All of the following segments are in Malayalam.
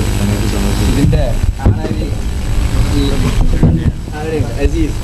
ഇതിന്റെ ആണായി ഈ ആരുടെ അസീസ്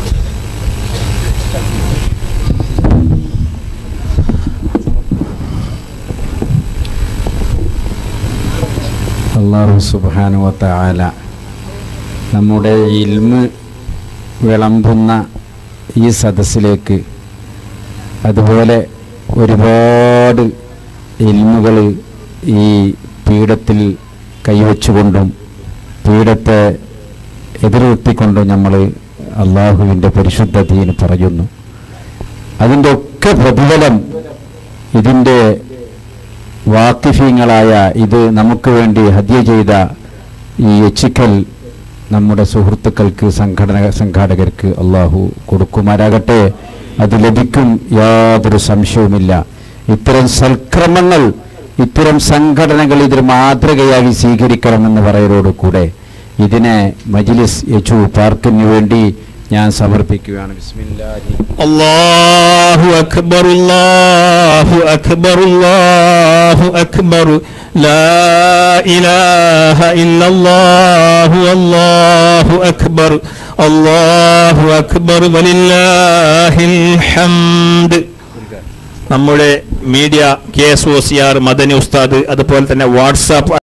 അള്ളാഹു സുബാനുവത്ത ആല നമ്മുടെ ഇൽമ് വിളമ്പുന്ന ഈ സദസ്സിലേക്ക് അതുപോലെ ഒരുപാട് ഇൽമുകൾ ഈ പീഠത്തിൽ കൈവച്ചുകൊണ്ടും പീഠത്തെ എതിർത്തിക്കൊണ്ടും നമ്മൾ അള്ളാഹുവിൻ്റെ പരിശുദ്ധ ദീന് പറയുന്നു അതിൻ്റെ ഒക്കെ പ്രതിഫലം ഇതിൻ്റെ വാക്കിഫീങ്ങളായ ഇത് നമുക്ക് വേണ്ടി ഹദ്യ ചെയ്ത ഈ എച്ചിക്കൽ നമ്മുടെ സുഹൃത്തുക്കൾക്ക് സംഘടന സംഘാടകർക്ക് അള്ളാഹു കൊടുക്കുമാരാകട്ടെ അത് ലഭിക്കും യാതൊരു സംശയവുമില്ല ഇത്തരം സൽക്രമങ്ങൾ ഇത്തരം സംഘടനകൾ ഇതിന് മാതൃകയായി സ്വീകരിക്കണമെന്ന് പറയലോട് കൂടെ ഇതിനെ മജിലിസ് യച്ചു പാർക്കിന് വേണ്ടി ഞാൻ സമർപ്പിക്കുകയാണ് ബിസ്മില്ലാഹി الله أكبر الله أكبر الله أكبر لا إله إلا الله والله أكبر الله أكبر ولله الحمد നമ്മുടെ media K S O C R Madani ഉസ്താദ് അതുപോലെ തന്നെ വാട്സാപ്പ്